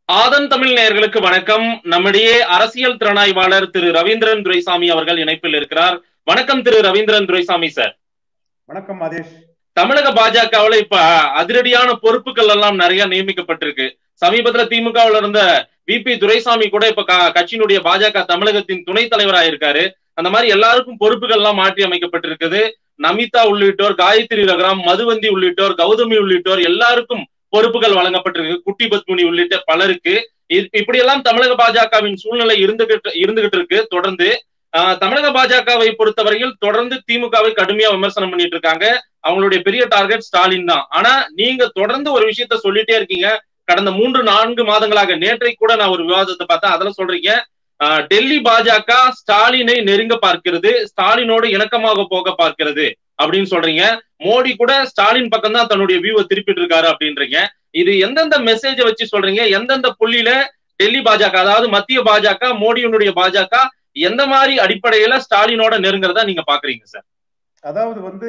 ஆதன் தமிழ் நேயர்களுக்கு வணக்கம் நம்மிடையே அரசியல் திறனாய்வாளர் திரு ரவீந்திரன் துரைசாமி அவர்கள் இணைப்பில் இருக்கிறார் வணக்கம் திரு ரவீந்திரன் துரைசாமி சார் வணக்கம் மாதேஷ் தமிழக பாஜகவுல இப்ப அதிரடியான பொறுப்புகள் எல்லாம் நிறைய நியமிக்கப்பட்டிருக்கு சமீபத்துல திமுகவுல இருந்த வி பி துரைசாமி கூட இப்ப க- கட்சியினுடைய பாஜக தமிழகத்தின் துணைத் தலைவராக இருக்காரு அந்த மாதிரி எல்லாருக்கும் பொறுப்புகள் எல்லாம் மாற்றி அமைக்கப்பட்டிருக்குது நமிதா உள்ளிட்டோர் காயத்ரி ரகுராம் மதுவந்தி உள்ளிட்டோர் கௌதமி உள்ளிட்டோர் எல்லாருக்கும் பொறுப்புகள் வழங்கப்பட்டிருக்கு குட்டி பத்முனி உள்ளிட்ட பலருக்கு இ- இப்படியெல்லாம் தமிழக பாஜகவின் சூழ்நிலை இருந்துகிட்டு இருந்துகிட்டு இருக்கு தொடர்ந்து ஆஹ், தமிழக பாஜகவை பொறுத்தவரையில் தொடர்ந்து திமுகவை கடுமையா விமர்சனம் பண்ணிட்டு இருக்காங்க அவங்களுடைய பெரிய டார்கெட் ஸ்டாலின் தான் ஆனா நீங்க தொடர்ந்து ஒரு விஷயத்த சொல்லிட்டே இருக்கீங்க கடந்த மூன்று நான்கு மாதங்களாக நேற்றைக்கு கூட நான் ஒரு விவாதத்தை பார்த்தேன் அதுல சொல்றீங்க ஆஹ், டெல்லி பாஜக ஸ்டாலினை நெருங்க பார்க்கிறது ஸ்டாலினோடு இணக்கமாக போக பார்க்கிறது அப்படின்னு சொல்றீங்க மோடி கூட ஸ்டாலின் பக்கம் தான் தன்னுடைய வியூவை திருப்பிட்டு இருக்காரு அப்படின்றீங்க இது எந்தெந்த மெசேஜை வச்சு சொல்றீங்க எந்தெந்த புள்ளியில டெல்லி பாஜக அதாவது மத்திய பாஜக மோடியினுடைய பாஜக எந்த மாதிரி அடிப்படையில ஸ்டாலினோட நெருங்குறதா நீங்க பாக்குறீங்க சார் அதாவது வந்து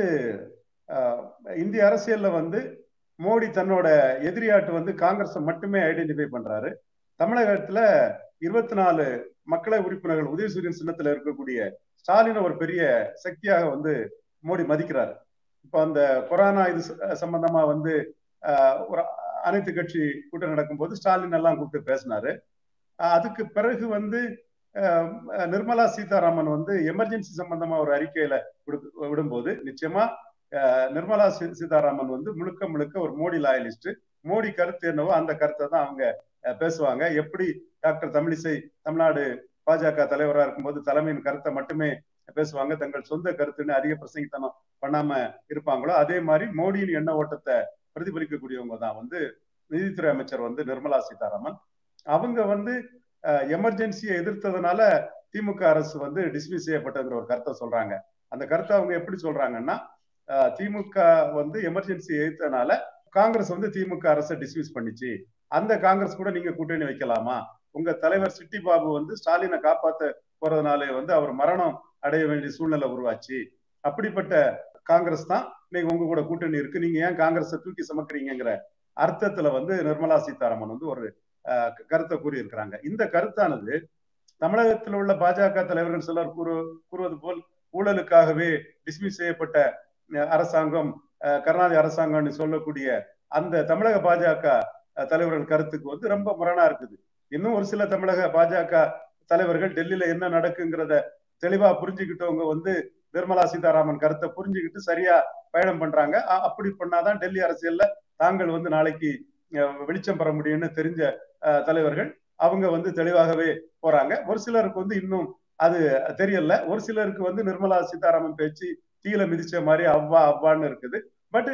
அஹ், இந்திய அரசியல்ல வந்து மோடி தன்னோட எதிரியாட்டு வந்து காங்கிரஸை மட்டுமே ஐடென்டிஃபை பண்றாரு தமிழகத்துல இருபத்தி நாலு மக்களவை உறுப்பினர்கள் உதயசூரியன் சின்னத்துல இருக்கக்கூடிய ஸ்டாலினை ஒரு பெரிய சக்தியாக வந்து மோடி மதிக்கிறாரு இப்போ அந்த கொரோனா இது ச- சம்பந்தமா வந்து அஹ், ஒரு அனைத்து கட்சி கூட்டம் நடக்கும்போது ஸ்டாலின் எல்லாம் கூப்பிட்டு பேசினாரு அஹ், அதுக்கு பிறகு வந்து அஹ், நிர்மலா சீதாராமன் வந்து எமர்ஜென்சி சம்பந்தமா ஒரு அறிக்கையில விடு- விடும்போது நிச்சயமா அஹ், நிர்மலா சீ- சீதாராமன் வந்து முழுக்க முழுக்க ஒரு மோடி லாயலிஸ்ட் மோடி கருத்து என்னவோ அந்த கருத்தை தான் அவங்க அஹ், பேசுவாங்க எப்படி டாக்டர் தமிழிசை தமிழ்நாடு பாஜக தலைவரா இருக்கும்போது தலைமையின் கருத்தை மட்டுமே பேசுவாங்க தங்கள் சொந்த கருத்துன்னு அதிக பிரசங்கித்தனம் பண்ணாம இருப்பாங்களோ அதே மாதிரி மோடியின் எண்ண ஓட்டத்தை பிரதிபலிக்கக்கூடியவங்க தான் வந்து நிதித்துறை அமைச்சர் வந்து நிர்மலா சீதாராமன் அவங்க வந்து எமர்ஜென்சியை எதிர்த்ததுனால திமுக அரசு வந்து டிஸ்மிஸ் செய்யப்பட்டதுங்கிற ஒரு கருத்தை சொல்றாங்க அந்த கருத்தை அவங்க எப்படி சொல்றாங்கன்னா அஹ், திமுக வந்து எமர்ஜென்சி எதிர்த்தனால காங்கிரஸ் வந்து திமுக அரசை டிஸ்மிஸ் பண்ணிச்சு அந்த காங்கிரஸ் கூட நீங்க கூட்டணி வைக்கலாமா உங்க தலைவர் சிட்டி பாபு வந்து ஸ்டாலினை காப்பாத்த போறதுனாலே வந்து அவர் மரணம் அடைய வேண்டிய சூழ்நிலை உருவாச்சு அப்படிப்பட்ட காங்கிரஸ் தான் இன்னைக்கு உங்க கூட கூட்டணி இருக்கு நீங்க ஏன் காங்கிரஸை தூக்கி சுமக்குறீங்கிற அர்த்தத்துல வந்து நிர்மலா சீதாராமன் வந்து ஒரு அஹ், கருத்தை கூறியிருக்கிறாங்க இந்த கருத்தானது தமிழகத்தில் உள்ள பாஜக தலைவர்கள் சிலர் கூறு கூறுவது போல் ஊழலுக்காகவே டிஸ்மிஸ் செய்யப்பட்ட அஹ், அரசாங்கம் அஹ், கருணாநிதி அரசாங்கம்னு சொல்லக்கூடிய அந்த தமிழக பாஜக அஹ், தலைவர்கள் கருத்துக்கு வந்து ரொம்ப முரணா இருக்குது இன்னும் ஒரு சில தமிழக பாஜக தலைவர்கள் டெல்லியில என்ன நடக்குங்கிறத தெளிவா புரிஞ்சுக்கிட்டவங்க வந்து நிர்மலா சீதாராமன் கருத்தை புரிஞ்சுக்கிட்டு சரியா பயணம் பண்றாங்க அ- அப்படி பண்ணாதான் டெல்லி அரசியல்ல தாங்கள் வந்து நாளைக்கு அஹ், வெளிச்சம் பெற முடியும்னு தெரிஞ்ச அஹ், தலைவர்கள் அவங்க வந்து தெளிவாகவே போறாங்க ஒரு சிலருக்கு வந்து இன்னும் அது தெரியல ஒரு சிலருக்கு வந்து நிர்மலா சீதாராமன் பேச்சு தீயில மிதிச்ச மாதிரி அவ்வா அவ்வான்னு இருக்குது பட்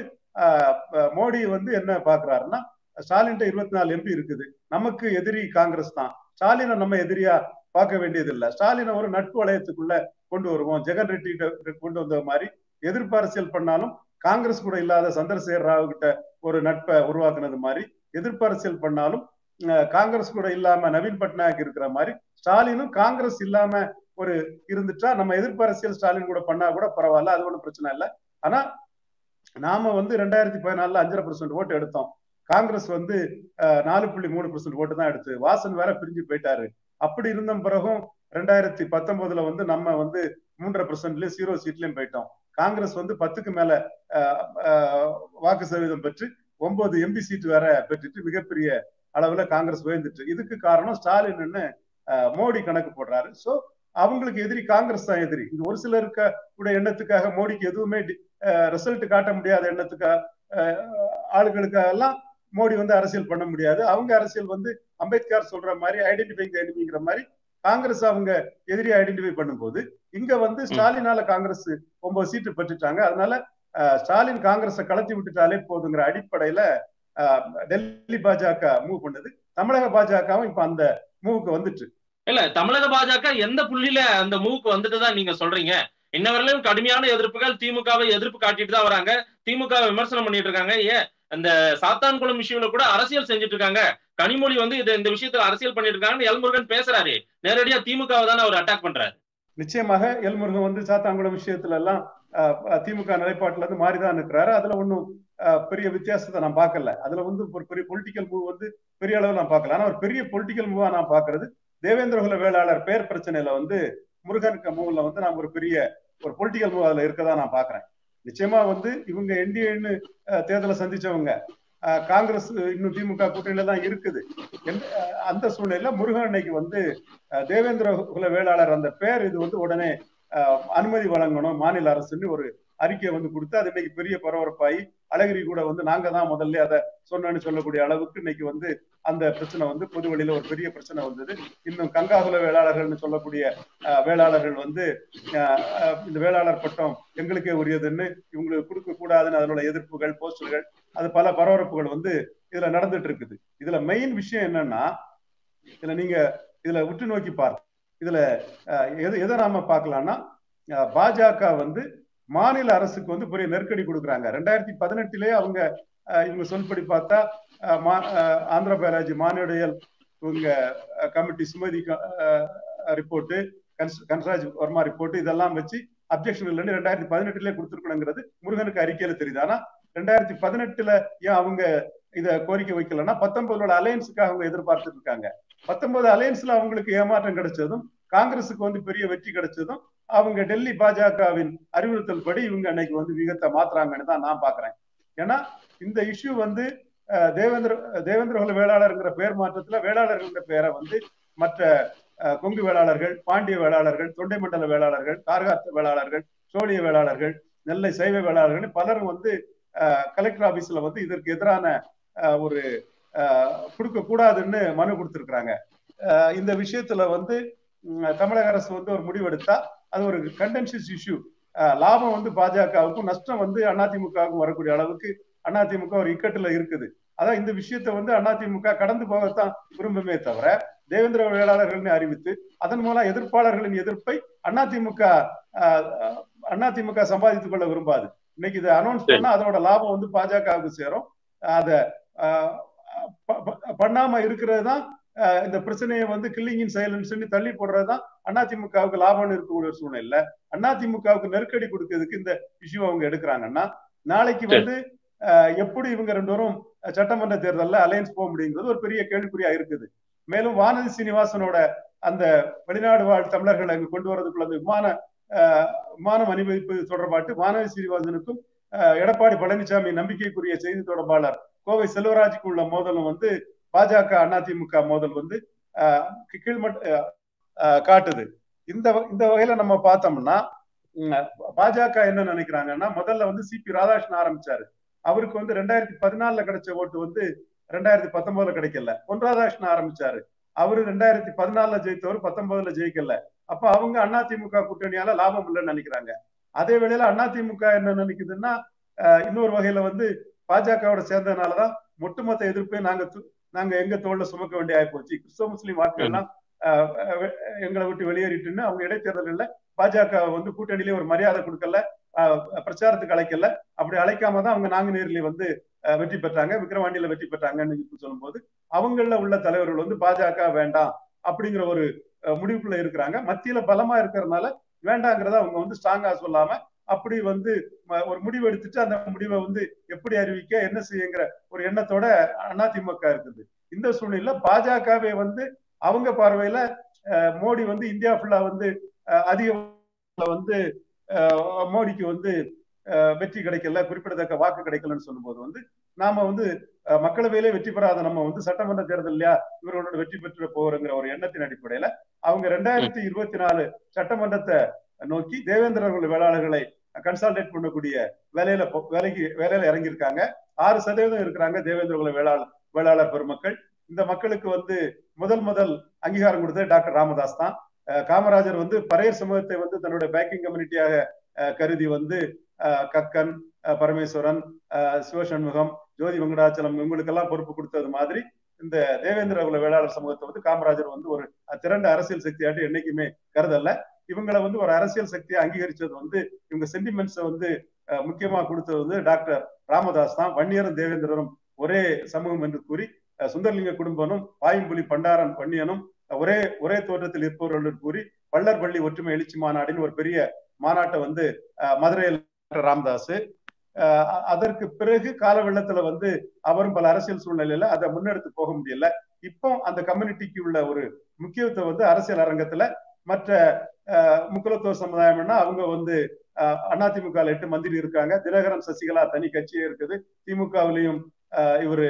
மோடி வந்து என்ன பாக்குறாருன்னா ஸ்டாலின்ட்ட இருபத்தி நாலு எம்பி இருக்குது நமக்கு எதிரி காங்கிரஸ் தான் ஸ்டாலினை நம்ம எதிரியா பார்க்க வேண்டியது இல்ல ஸ்டாலினை ஒரு நட்பு வளையத்துக்குள்ள கொண்டு வருவோம் ஜெகன் ரெட்டி கிட்ட கொண்டு வந்த மாதிரி எதிர்ப்பு அரசியல் பண்ணாலும் காங்கிரஸ் கூட இல்லாத சந்திரசேகர் ராவ் கிட்ட ஒரு நட்பை உருவாக்குனது மாதிரி எதிர்ப்பு அரசியல் பண்ணாலும் அஹ், காங்கிரஸ் கூட இல்லாம நவீன் பட்நாயக் இருக்கிற மாதிரி ஸ்டாலினும் காங்கிரஸ் இல்லாம ஒரு இருந்துட்டா நம்ம எதிர்ப்பு அரசியல் ஸ்டாலின் கூட பண்ணா கூட பரவாயில்ல அது ஒன்றும் பிரச்சனை இல்லை ஆனா நாம வந்து ரெண்டாயிரத்தி பதினாலுல அஞ்சரை பர்சன்ட் ஓட்டு எடுத்தோம் காங்கிரஸ் வந்து அஹ், நாலு புள்ளி மூணு பர்சன்ட் ஓட்டு தான் எடுத்து வாசன் வேற பிரிஞ்சு போயிட்டாரு அப்படி இருந்த பிறகும் ரெண்டாயிரத்தி பத்தொன்பதுல வந்து நம்ம வந்து மூன்றரை பர்சன்ட்லயும் ஜீரோ சீட்லயும் போயிட்டோம் காங்கிரஸ் வந்து பத்துக்கு மேல அஹ், அஹ், வாக்கு சதவீதம் பெற்று ஒன்பது எம்பி சீட் வேற பெற்றுட்டு மிகப்பெரிய அளவுல காங்கிரஸ் உயர்ந்துட்டு இதுக்கு காரணம் ஸ்டாலின்னு அஹ், மோடி கணக்கு போடுறாரு சோ அவங்களுக்கு எதிரி காங்கிரஸ் தான் எதிரி இது ஒரு சிலருக்கு கூட எண்ணத்துக்காக மோடிக்கு எதுவுமே ரிசல்ட் காட்ட முடியாத எண்ணத்துக்காக ஆளுகளுக்காக எல்லாம் மோடி வந்து அரசியல் பண்ண முடியாது அவங்க அரசியல் வந்து அம்பேத்கர் சொல்ற மாதிரி ஐடென்டிஃபைங் எனிமிங்கிற மாதிரி காங்கிரஸ் அவங்க எதிரி ஐடென்டிஃபை பண்ணும்போது இங்க வந்து ஸ்டாலினால காங்கிரஸ் ஒன்பது சீட்டு பெற்றுட்டாங்க அதனால அஹ், ஸ்டாலின் காங்கிரஸை கலத்தி விட்டுட்டாலே போதுங்கிற அடிப்படையில அஹ், டெல்லி பாஜக மூவ் பண்ணுது தமிழக பாஜகவும் இப்ப அந்த மூவுக்கு வந்துட்டு இல்ல தமிழக பாஜக எந்த புள்ளியில அந்த மூவுக்கு வந்துட்டு தான் நீங்க சொல்றீங்க இன்ன வரையிலும் கடுமையான எதிர்ப்புகள் திமுகவை எதிர்ப்பு காட்டிட்டு தான் வராங்க திமுக வை விமர்சனம் பண்ணிட்டு இருக்காங்க ஏன் அந்த சாத்தான்குளம் இஷ்யூல கூட அரசியல் செஞ்சுட்டு இருக்காங்க கனிமொழி வந்து இது இந்த விஷயத்துல அரசியல் பண்ணிட்டு இருக்காங்கன்னு எல்முருகன் பேசுறாரு நேரடியா திமுகவை தானே அவர் அட்டாக் பண்றாரு நிச்சயமாக எல்முருகன் வந்து சாத்தாங்குளம் விஷயத்துல எல்லாம் திமுக நிலைப்பாட்டுல இருந்து மாறிதான் இருக்கிறாரு அதுல ஒன்றும் பெரிய வித்தியாசத்தை நான் பார்க்கல அதுல வந்து ஒரு பெரிய பொலிட்டிக்கல் மூவ் வந்து பெரிய அளவில் நான் பார்க்கல ஆனா ஒரு பெரிய பொலிட்டிக்கல் மூவா நான் பாக்குறது தேவேந்திரகுல வேளாளர் பேர் பிரச்சனையில வந்து முருகனுக்கு மூவ்ல வந்து நான் ஒரு பெரிய ஒரு பொலிட்டிக்கல் மூவ் அதுல இருக்கதா நான் பாக்குறேன் நிச்சயமா வந்து இவங்க என்டிஏன்னு தேர்தலை சந்திச்சவங்க காங்கிரஸ் இன்னும் திமுக கூட்டணியில தான் இருக்குது அந்த சூழ்நிலையில முருகன் அன்னைக்கு வந்து தேவேந்திர குல வேளாளர் அந்த பேர் இது வந்து உடனே அனுமதி வழங்கணும் மாநில அரசுன்னு ஒரு அறிக்கையை வந்து கொடுத்து அது இன்னைக்கு பெரிய பரபரப்பாகி அழகிரி கூட வந்து நாங்க தான் முதல்ல அதை சொன்னேன்னு சொல்லக்கூடிய அளவுக்கு இன்னைக்கு வந்து அந்த பிரச்சனை வந்து பொது வழியில ஒரு பெரிய பிரச்சனை வந்தது இன்னும் கங்காகுல வேளாளர்கள்னு சொல்லக்கூடிய வேளாளர்கள் வந்து இந்த வேளாளர் பட்டம் எங்களுக்கே உரியதுன்னு இவங்களுக்கு கொடுக்க கூடாதுன்னு அதனோட எதிர்ப்புகள் போஸ்டர்கள் அது பல பரபரப்புகள் வந்து இதுல நடந்துட்டு இருக்குது இதுல மெயின் விஷயம் என்னன்னா இதுல நீங்க இதுல உற்று நோக்கி பார்க்க இதுல எது எதை நாம பார்க்கலாம்னா பாஜக வந்து மாநில அரசுக்கு வந்து பெரிய நெருக்கடி கொடுக்குறாங்க ரெண்டாயிரத்தி பதினெட்டுலயே அவங்க இவங்க சொல்படி பார்த்தா ஆந்திர பாலாஜி மாநிலையல் இவங்க கமிட்டி சுமதி ரிப்போர்ட்டு கன்சராஜ் வர்மா ரிப்போர்ட் இதெல்லாம் வச்சு அப்ஜெக்ஷன் இல்லைன்னு ரெண்டாயிரத்தி பதினெட்டுலயே கொடுத்துருக்கணுங்கிறது முருகனுக்கு அறிக்கையில தெரியுது ஆனா ரெண்டாயிரத்தி பதினெட்டுல ஏன் அவங்க இத கோரிக்கை வைக்கலன்னா பத்தொன்பதோட அலையன்ஸுக்காக அவங்க எதிர்பார்த்துட்டு இருக்காங்க பத்தொன்பது அலையன்ஸ்ல அவங்களுக்கு ஏமாற்றம் கிடைச்சதும் காங்கிரஸுக்கு வந்து பெரிய வெற்றி கிடைச்சதும் அவங்க டெல்லி பாஜகவின் அறிவுறுத்தல் படி இவங்க அன்னைக்கு வந்து விகத்தை மாத்துறாங்கன்னு தான் நான் பாக்குறேன் ஏன்னா இந்த இஷ்யூ வந்து தேவேந்திர தேவேந்திரகுல வேளாளருங்கிற பேர் மாற்றத்துல வேளாளர்கள் பேரை வந்து மற்ற கொங்கு வேளாளர்கள் பாண்டிய வேளாளர்கள் தொண்டை மண்டல வேளாளர்கள் கார்காத்த வேளாளர்கள் சோழிய வேளாளர்கள் நெல்லை சைவ வேளாளர்கள் பலரும் வந்து கலெக்டர் ஆபீஸ்ல வந்து இதற்கு எதிரான ஒரு கொடுக்க கூடாதுன்னு மனு கொடுத்திருக்கிறாங்க இந்த விஷயத்துல வந்து தமிழக அரசு வந்து ஒரு முடிவெடுத்தா அது ஒரு கண்டென்சியஸ் இஷ்யூ லாபம் வந்து பாஜகவுக்கும் நஷ்டம் வந்து அதிமுகவுக்கும் வரக்கூடிய அளவுக்கு அதிமுக ஒரு இக்கட்டுல இருக்குது அதான் இந்த விஷயத்த வந்து அதிமுக கடந்து போகத்தான் விரும்புமே தவிர தேவேந்திர வேளாளர்கள்னு அறிவித்து அதன் மூலம் எதிர்ப்பாளர்களின் எதிர்ப்பை அதிமுக அதிமுக சம்பாதித்துக் கொள்ள விரும்பாது இன்னைக்கு இதை அனௌன்ஸ் பண்ணா அதோட லாபம் வந்து பாஜகவுக்கு சேரும் அத பண்ணாம இருக்கிறது தான் இந்த பிரச்சனையை வந்து கில்லிங்கின் சைலன்ஸ் தள்ளி போடுறதுதான் அதிமுகவுக்கு லாபம்னு இருக்கக்கூடிய ஒரு சூழ்நிலை அதிமுகவுக்கு நெருக்கடி கொடுக்கறதுக்கு இந்த இஷ்யூ அவங்க எடுக்கிறாங்கன்னா நாளைக்கு வந்து எப்படி இவங்க ரெண்டு பேரும் சட்டமன்ற தேர்தலில் அலையன்ஸ் போக முடியுங்கிறது ஒரு பெரிய கேள்விக்குறியா இருக்குது மேலும் வானதி சீனிவாசனோட அந்த வெளிநாடு வாழ் தமிழர்களை அங்கு கொண்டு வரதுக்குள்ள அந்த விமான விமானம் அனுமதிப்பு தொடர்பாட்டு வானதி சீனிவாசனுக்கும் எடப்பாடி பழனிசாமி நம்பிக்கைக்குரிய செய்தி தொடர்பாளர் கோவை செல்வராஜுக்கு உள்ள மோதலும் வந்து பாஜக அதிமுக மோதல் வந்து கீழ்மட்ட காட்டுது இந்த இந்த வகையில நம்ம பார்த்தோம்னா பாஜக என்ன நினைக்கிறாங்கன்னா முதல்ல வந்து சி பி ராதாகிருஷ்ணன் ஆரம்பிச்சாரு அவருக்கு வந்து ரெண்டாயிரத்தி பதினாலுல கிடைச்ச ஓட்டு வந்து ரெண்டாயிரத்தி பத்தொன்பதுல கிடைக்கல பொன் ராதாகிருஷ்ணன் ஆரம்பிச்சாரு அவரு ரெண்டாயிரத்தி பதினாலுல ஜெயித்தவர் பத்தொன்பதுல ஜெயிக்கல அப்ப அவங்க அதிமுக கூட்டணியால லாபம் இல்லைன்னு நினைக்கிறாங்க அதே வேளையில அதிமுக என்ன நினைக்குதுன்னா இன்னொரு வகையில வந்து பாஜகவோட சேர்ந்ததுனாலதான் ஒட்டுமொத்த எதிர்ப்பை நாங்க நாங்க எங்க தோல்ல சுமக்க வேண்டிய ஆயிப்போச்சு கிறிஸ்தவ முஸ்லீம் வாக்குகள் எல்லாம் எங்களை விட்டு வெளியேறிட்டுன்னு அவங்க இடைத்தேர்தல்கள்ல பாஜக வந்து கூட்டணியிலே ஒரு மரியாதை கொடுக்கல பிரச்சாரத்துக்கு அழைக்கல அப்படி அழைக்காம தான் அவங்க நாங்குநேரில வந்து வெற்றி பெற்றாங்க விக்கிரவாண்டியில வெற்றி பெற்றாங்கன்னு சொல்லும்போது அவங்கள உள்ள தலைவர்கள் வந்து பாஜக வேண்டாம் அப்படிங்கிற ஒரு முடிவுக்குள்ள இருக்கிறாங்க மத்தியில பலமா இருக்கிறதுனால வேண்டாங்கிறத அவங்க வந்து ஸ்ட்ராங்கா சொல்லாம அப்படி வந்து ஒரு முடிவு எடுத்துட்டு அந்த முடிவை வந்து எப்படி அறிவிக்க என்ன செய்யுங்கிற ஒரு எண்ணத்தோட அதிமுக இருக்குது இந்த சூழ்நிலையில பாஜகவை வந்து அவங்க பார்வையில மோடி வந்து இந்தியா ஃபுல்லா வந்து அதிக வந்து மோடிக்கு வந்து வெற்றி கிடைக்கல குறிப்பிடத்தக்க வாக்கு கிடைக்கலன்னு சொல்லும்போது வந்து நாம வந்து மக்களவையிலே வெற்றி பெறாத நம்ம வந்து சட்டமன்ற தேர்தல் இல்லையா இவர்களோட வெற்றி பெற்று போகிறோங்கிற ஒரு எண்ணத்தின் அடிப்படையில அவங்க ரெண்டாயிரத்தி இருபத்தி நாலு சட்டமன்றத்தை நோக்கி தேவேந்திர வேளாளர்களை கன்சால்டேட் பண்ணக்கூடிய வேலையில வேலைக்கு வேலையில இறங்கியிருக்காங்க ஆறு சதவீதம் இருக்கிறாங்க தேவேந்திர குல வேளாளர் வேளாளர் பெருமக்கள் இந்த மக்களுக்கு வந்து முதல் முதல் அங்கீகாரம் கொடுத்தது டாக்டர் ராமதாஸ் தான் காமராஜர் வந்து பரையர் சமூகத்தை வந்து தன்னுடைய பேக்கிங் கம்யூனிட்டியாக கருதி வந்து கக்கன் பரமேஸ்வரன் சிவசண்முகம் ஜோதி வெங்கடாச்சலம் இவங்களுக்கெல்லாம் பொறுப்பு கொடுத்தது மாதிரி இந்த தேவேந்திர குல வேளாளர் சமூகத்தை வந்து காமராஜர் வந்து ஒரு திரண்ட அரசியல் சக்தியாட்டு என்னைக்குமே கருதல்ல இவங்களை வந்து ஒரு அரசியல் சக்தியை அங்கீகரிச்சது வந்து இவங்க சென்டிமெண்ட்ஸை வந்து முக்கியமா கொடுத்தது வந்து டாக்டர் ராமதாஸ் தான் வன்னியரும் தேவேந்திரரும் ஒரே சமூகம் என்று கூறி சுந்தரலிங்க குடும்பனும் பாயம்புலி பண்டாரன் வன்னியனும் ஒரே ஒரே தோற்றத்தில் இருப்பவர்கள் கூறி வள்ளர் பள்ளி ஒற்றுமை எழுச்சி மாநாடுன்னு ஒரு பெரிய மாநாட்டை வந்து மதுரையில் ராமதாஸ் அதற்கு பிறகு கால வெள்ளத்துல வந்து அவரும் பல அரசியல் சூழ்நிலையில அதை முன்னெடுத்து போக முடியல இப்போ அந்த கம்யூனிட்டிக்கு உள்ள ஒரு முக்கியத்துவம் வந்து அரசியல் அரங்கத்துல மற்ற முக்குலத்துவ சமுதாயம்னா அவங்க வந்து அதிமுக எட்டு மந்திரி இருக்காங்க தினகரன் சசிகலா தனி கட்சியே இருக்குது திமுகவிலையும் இவரு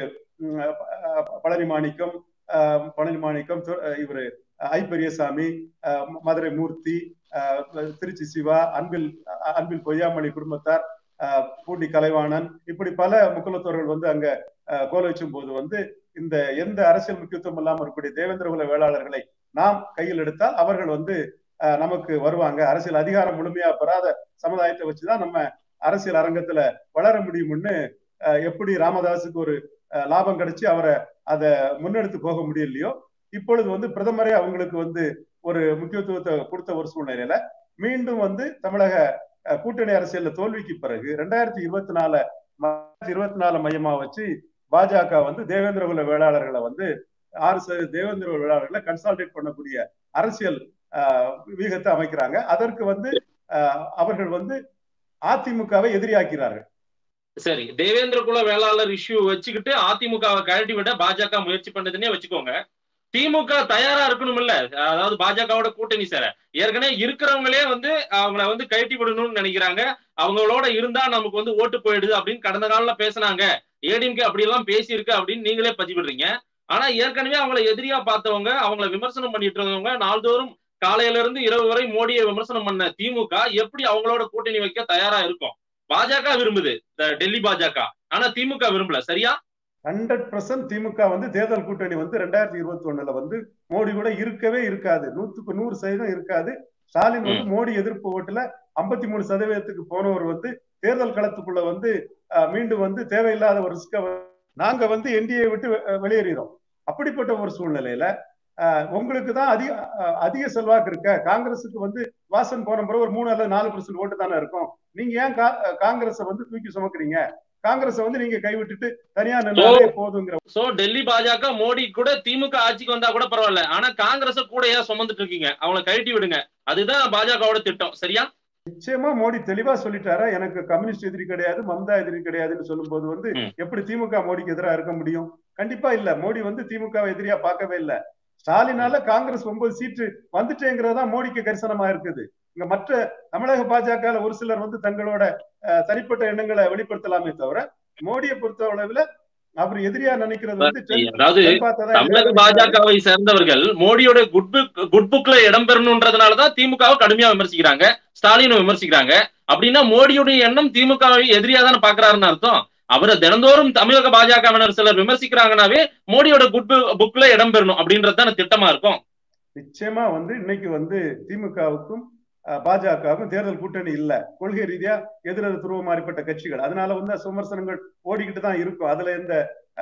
பழனி மாணிக்கம் பழனி மாணிக்கம் இவரு ஐ பெரியசாமி மதுரை மூர்த்தி திருச்சி சிவா அன்பில் அன்பில் பொய்யாமணி குடும்பத்தார் பூண்டி கலைவாணன் இப்படி பல முக்குலத்தோர்கள் வந்து அங்க கோல வச்சும் போது வந்து இந்த எந்த அரசியல் முக்கியத்துவம் இல்லாமல் இருக்கக்கூடிய தேவேந்திர குல வேளாளர்களை நாம் கையில் எடுத்தால் அவர்கள் வந்து நமக்கு வருவாங்க அரசியல் அதிகாரம் முழுமையா பெறாத சமுதாயத்தை வச்சுதான் நம்ம அரசியல் அரங்கத்துல வளர முடியும்னு எப்படி ராமதாஸுக்கு ஒரு லாபம் கிடைச்சு அவரை அதை முன்னெடுத்து போக முடியலையோ இப்பொழுது வந்து பிரதமரே அவங்களுக்கு வந்து ஒரு முக்கியத்துவத்தை கொடுத்த ஒரு சூழ்நிலையில மீண்டும் வந்து தமிழக கூட்டணி அரசியல்ல தோல்விக்கு பிறகு ரெண்டாயிரத்தி இருபத்தி நாலு இருபத்தி நாலு மையமா வச்சு பாஜக வந்து தேவேந்திர குல வேளாளர்களை வந்து ஆறு சதவீத தேவேந்திர குல வேளாளர்களை கன்சால்டேட் பண்ணக்கூடிய அரசியல் வீகத்தை அமைக்கிறாங்க அதற்கு வந்து அவர்கள் வந்து அதிமுகவை எதிரியாக்கிறார்கள் சரி தேவேந்திர குல வேளாளர் இஷ்யூ வச்சுக்கிட்டு அதிமுகவை கழட்டி விட பாஜக முயற்சி பண்ணதுன்னே வச்சுக்கோங்க திமுக தயாரா இருக்கணும் இல்ல அதாவது பாஜகவோட கூட்டணி சேர ஏற்கனவே இருக்கிறவங்களே வந்து அவங்கள வந்து கழட்டி விடணும்னு நினைக்கிறாங்க அவங்களோட இருந்தா நமக்கு வந்து ஓட்டு போயிடுது அப்படின்னு கடந்த காலில் பேசினாங்க ஏடிஎம்கே அப்படி எல்லாம் பேசியிருக்கு அப்படின்னு நீங்களே பதிவிடுறீங்க ஆனா ஏற்கனவே அவங்கள எதிரியா பார்த்தவங்க அவங்கள விமர்சனம் பண்ணிட்டு இருந்தவங்க நாள்தோறும் காலையில இருந்து இரவு வரை மோடியை விமர்சனம் பண்ண திமுக எப்படி அவங்களோட கூட்டணி வைக்க தயாரா இருக்கும் பாஜக விரும்புது டெல்லி பாஜக ஆனா திமுக விரும்பல சரியா ஹண்ட்ரட் பர்சன்ட் திமுக வந்து தேர்தல் கூட்டணி வந்து ரெண்டாயிரத்தி இருபத்தி ஒண்ணுல வந்து மோடி கூட இருக்கவே இருக்காது நூத்துக்கு நூறு சதவீதம் இருக்காது ஸ்டாலின் வந்து மோடி எதிர்ப்பு ஓட்டுல ஐம்பத்தி மூணு சதவீதத்துக்கு போனவர் வந்து தேர்தல் களத்துக்குள்ள வந்து மீண்டும் வந்து தேவையில்லாத ஒரு ரிஸ்க நாங்க வந்து என்டிஏ விட்டு வெளியேறோம் அப்படிப்பட்ட ஒரு சூழ்நிலையில உங்களுக்கு தான் அதிக அதிக செல்வாக்கு இருக்க காங்கிரஸுக்கு வந்து வாசன் போன பிறகு ஒரு மூணு அல்லது நாலு பர்சன்ட் ஓட்டு தானே இருக்கும் நீங்க ஏன் காங்கிரஸை வந்து தூக்கி சுமக்குறீங்க காங்கிரஸ் வந்து நீங்க கைவிட்டுட்டு தனியா நின்னாலே போதுங்கிற சோ டெல்லி பாஜக மோடி கூட திமுக ஆட்சிக்கு வந்தா கூட பரவாயில்ல ஆனா காங்கிரஸ் கூட ஏன் சுமந்துட்டு இருக்கீங்க அவங்களை கழட்டி விடுங்க அதுதான் பாஜகவோட திட்டம் சரியா நிச்சயமா மோடி தெளிவா சொல்லிட்டாரா எனக்கு கம்யூனிஸ்ட் எதிரி கிடையாது மம்தா எதிரி கிடையாதுன்னு சொல்லும் போது வந்து எப்படி திமுக மோடிக்கு எதிராக இருக்க முடியும் கண்டிப்பா இல்ல மோடி வந்து திமுக எதிரியா பார்க்கவே இல்ல ஸ்டாலினால காங்கிரஸ் ஒன்பது சீட்டு வந்துட்டேங்கிறதா மோடிக்கு கரிசனமா இருக்குது இங்க மற்ற தமிழக பாஜக ஒரு சிலர் வந்து தங்களோட தனிப்பட்ட எண்ணங்களை வெளிப்படுத்தலாமே தவிர மோடியை பொறுத்த அளவுல அவர் எதிரியா நினைக்கிறது வந்து அதாவது தமிழக பாஜகவை சேர்ந்தவர்கள் மோடியோட குட் புக் குட் புக்ல இடம்பெறணுன்றதுனாலதான் திமுகவை கடுமையா விமர்சிக்கிறாங்க ஸ்டாலினும் விமர்சிக்கிறாங்க அப்படின்னா மோடியுடைய எண்ணம் திமுகவை எதிரியா தானே பாக்குறாருன்னு அர்த்தம் அவரை தினந்தோறும் தமிழக பாஜகவினர் சிலர் விமர்சிக்கிறாங்கனாவே மோடியோட குட் புக்ல இடம்பெறணும் அப்படின்றது தானே திட்டமா இருக்கும் நிச்சயமா வந்து இன்னைக்கு வந்து திமுகவுக்கும் பாஜகவுக்கும் தேர்தல் கூட்டணி இல்ல கொள்கை ரீதியா எதிரெதிர் துருவ மாறிப்பட்ட கட்சிகள் அதனால வந்து விமர்சனங்கள் ஓடிக்கிட்டு தான் இருக்கும் அதுல எந்த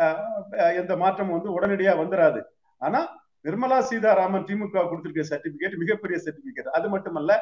எந்த மாற்றமும் வந்து உடனடியா வந்துடாது ஆனா நிர்மலா சீதாராமன் திமுக கொடுத்திருக்க சர்டிபிகேட் மிகப்பெரிய சர்டிபிகேட் அது மட்டுமல்ல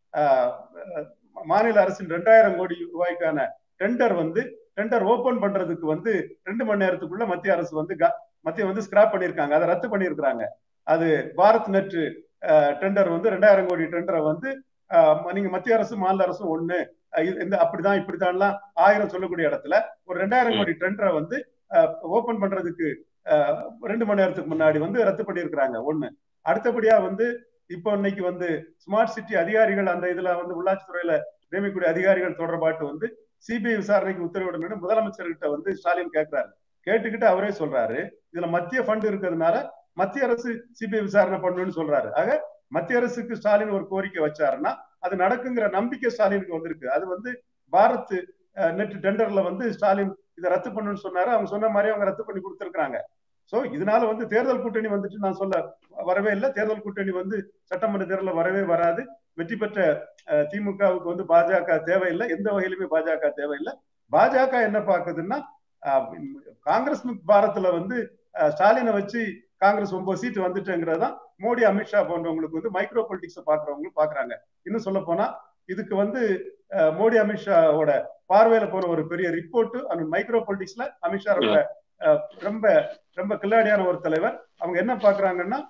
மாநில அரசின் ரெண்டாயிரம் கோடி ரூபாய்க்கான டெண்டர் வந்து டெண்டர் ஓபன் பண்றதுக்கு வந்து ரெண்டு மணி நேரத்துக்குள்ள மத்திய அரசு வந்து மத்திய வந்து ஸ்கிராப் பண்ணிருக்காங்க அதை ரத்து பண்ணியிருக்கிறாங்க அது பாரத் நெட் டெண்டர் வந்து ரெண்டாயிரம் கோடி டெண்டரை வந்து நீங்க மத்திய அரசு மாநில அரசும் ஒண்ணு இந்த அப்படிதான் இப்படித்தான்லாம் ஆயிரம் சொல்லக்கூடிய இடத்துல ஒரு ரெண்டாயிரம் கோடி டெண்டரை வந்து ஓபன் பண்றதுக்கு ரெண்டு மணி நேரத்துக்கு முன்னாடி வந்து ரத்து பண்ணியிருக்கிறாங்க ஒண்ணு அடுத்தபடியா வந்து இப்போ இன்னைக்கு வந்து ஸ்மார்ட் சிட்டி அதிகாரிகள் அந்த இதுல வந்து உள்ளாட்சித்துறையில நியமிக்கூடிய அதிகாரிகள் தொடர்பாட்டு வந்து சிபிஐ விசாரணைக்கு உத்தரவிடணும்னு முதலமைச்சர்கிட்ட வந்து ஸ்டாலின் கேட்கிறாரு கேட்டுக்கிட்டு அவரே சொல்றாரு இதுல மத்திய ஃபண்ட் இருக்கிறதுனால மத்திய அரசு சிபிஐ விசாரணை பண்ணணும்னு சொல்றாரு ஆக மத்திய அரசுக்கு ஸ்டாலின் ஒரு கோரிக்கை வச்சாருன்னா அது நடக்குங்கிற நம்பிக்கை ஸ்டாலினுக்கு வந்திருக்கு அது வந்து பாரத் நெட் டெண்டர்ல வந்து ஸ்டாலின் இதை ரத்து பண்ணணும்னு சொன்னாரு அவங்க சொன்ன மாதிரி அவங்க ரத்து பண்ணி கொடுத்துருக்காங்க சோ இதனால வந்து தேர்தல் கூட்டணி வந்துட்டு நான் சொல்ல வரவே இல்லை தேர்தல் கூட்டணி வந்து சட்டமன்ற தேர்தலில் வரவே வராது வெற்றி பெற்ற திமுகவுக்கு வந்து பாஜக தேவையில்லை எந்த வகையிலுமே பாஜக தேவையில்லை பாஜக என்ன பாக்குதுன்னா காங்கிரஸ் பாரத்ல வந்து ஸ்டாலினை வச்சு காங்கிரஸ் ஒன்பது சீட் வந்துட்டுங்கிறதான் மோடி அமித்ஷா போன்றவங்களுக்கு வந்து மைக்ரோ பொலிட்டிக்ஸ் பாக்குறவங்களும் பாக்குறாங்க இன்னும் சொல்ல போனா இதுக்கு வந்து மோடி அமித்ஷாவோட பார்வையில போன ஒரு பெரிய ரிப்போர்ட் அந்த மைக்ரோ பொலிட்டிக்ஸ்ல அமித்ஷா ரொம்ப ரொம்ப ரொம்ப கில்லாடியான ஒரு தலைவர் அவங்க என்ன பாக்குறாங்கன்னா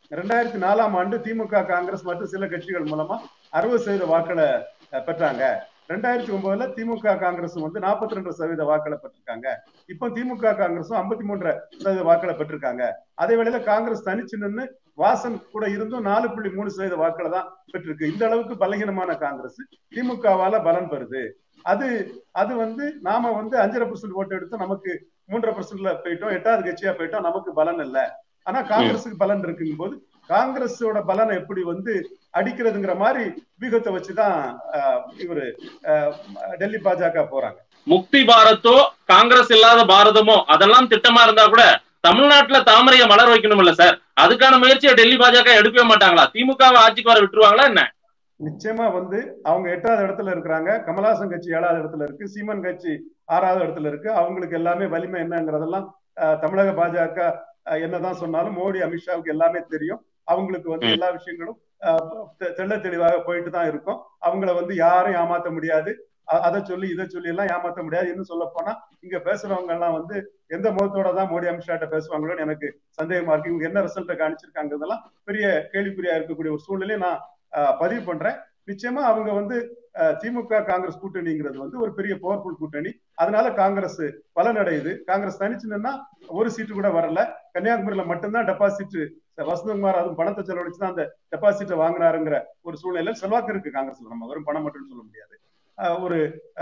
ரெண்டாயிரத்தி நாலாம் ஆண்டு திமுக காங்கிரஸ் மற்றும் சில கட்சிகள் மூலமா அறுபது சதவீத வாக்களை பெற்றாங்க ரெண்டாயிரத்தி ஒன்பதுல திமுக காங்கிரஸும் வந்து நாற்பத்தி ரெண்டு சதவீத வாக்களை பெற்றிருக்காங்க இப்போ திமுக காங்கிரஸும் ஐம்பத்தி மூன்று சதவீத வாக்களை பெற்றிருக்காங்க அதே வேளையில காங்கிரஸ் தனிச்சு நின்று வாசன் கூட இருந்தும் நாலு புள்ளி மூணு சதவீத வாக்களை தான் பெற்றிருக்கு இந்த அளவுக்கு பலகீனமான காங்கிரஸ் திமுகவால பலன் பெறுது அது அது வந்து நாம வந்து அஞ்சரை பர்சன்ட் ஓட்டு எடுத்து நமக்கு மூன்றரை பர்சன்ட்ல போயிட்டோம் எட்டாவது கட்சியா போயிட்டோம் நமக்கு பலன் இல்லை ஆனா காங்கிரஸுக்கு பலன் இருக்குங்கும் போது காங்கிரஸோட பலனை எப்படி வந்து அடிக்கிறதுங்கிற மாதிரி வியூகத்தை வச்சுதான் இவரு டெல்லி பாஜக போறாங்க முக்தி பாரத்தோ காங்கிரஸ் இல்லாத பாரதமோ அதெல்லாம் திட்டமா இருந்தா கூட தமிழ்நாட்டுல தாமரைய மலர் வைக்கணும் இல்ல சார் அதுக்கான முயற்சியை டெல்லி பாஜக எடுக்கவே மாட்டாங்களா திமுகவை ஆட்சிக்கு வர விட்டுருவாங்களா என்ன நிச்சயமா வந்து அவங்க எட்டாவது இடத்துல இருக்கிறாங்க கமலாசன் கட்சி ஏழாவது இடத்துல இருக்கு சீமன் கட்சி ஆறாவது இடத்துல இருக்கு அவங்களுக்கு எல்லாமே வலிமை என்னங்கிறதெல்லாம் தமிழக பாஜக என்னதான் சொன்னாலும் மோடி அமித்ஷாவுக்கு எல்லாமே தெரியும் அவங்களுக்கு வந்து எல்லா விஷயங்களும் தெள்ள தெளிவாக போயிட்டு தான் இருக்கும் அவங்கள வந்து யாரும் ஏமாத்த முடியாது அதை சொல்லி இதை சொல்லி எல்லாம் ஏமாத்த முடியாது இன்னும் சொல்ல போனா இங்க பேசுறவங்க எல்லாம் வந்து எந்த முகத்தோட தான் மோடி அமித்ஷாட்ட பேசுவாங்களோன்னு எனக்கு சந்தேகமா இருக்கு இவங்க என்ன ரிசல்ட்டை காணிச்சிருக்காங்கிறதெல்லாம் பெரிய கேள்விக்குறியா இருக்கக்கூடிய ஒரு சூழ்நிலையை நான் பதிவு பண்றேன் நிச்சயமா அவங்க வந்து திமுக காங்கிரஸ் கூட்டணிங்கிறது வந்து ஒரு பெரிய பவர்ஃபுல் கூட்டணி அதனால காங்கிரஸ் பலனடையுது காங்கிரஸ் தனிச்சு நின்னா ஒரு சீட்டு கூட வரல கன்னியாகுமரியில மட்டும்தான் டெபாசிட் வசந்தகுமார் அதுவும் பணத்தை செலவழிச்சு தான் அந்த டெபாசிட்டை வாங்கினாருங்கிற ஒரு சூழ்நிலை செல்வாக்கு இருக்கு காங்கிரஸ்ல நம்ம வெறும் பணம் மட்டும் சொல்ல முடியாது ஒரு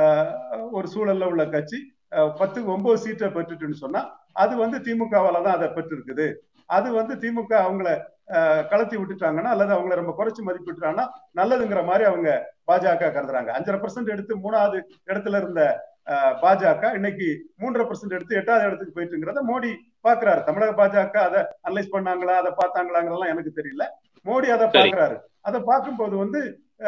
ஒரு சூழல்ல உள்ள கட்சி பத்து ஒன்பது சீட்டை பெற்றுட்டுன்னு சொன்னா அது வந்து திமுகவால தான் அதை பெற்றிருக்குது அது வந்து திமுக அவங்கள கலத்தி விட்டுட்டாங்கன்னா அல்லது அவங்கள ரொம்ப குறைச்சு மதிப்பிட்டுட்டாங்கன்னா நல்லதுங்கிற மாதிரி அவங்க பாஜக கருதுறாங்க அஞ்சரை பர்சன்ட் எடுத்து மூணாவது இடத்துல இருந்த பாஜக இன்னைக்கு மூன்றரை பர்சன்ட் எடுத்து எட்டாவது இடத்துக்கு போயிட்டுங்கிறத மோடி பாக்குறாரு தமிழக பாஜக அதை அனலைஸ் பண்ணாங்களா அதை பார்த்தாங்களாங்கிறதெல்லாம் எனக்கு தெரியல மோடி அதை பாக்குறாரு அதை பார்க்கும்போது வந்து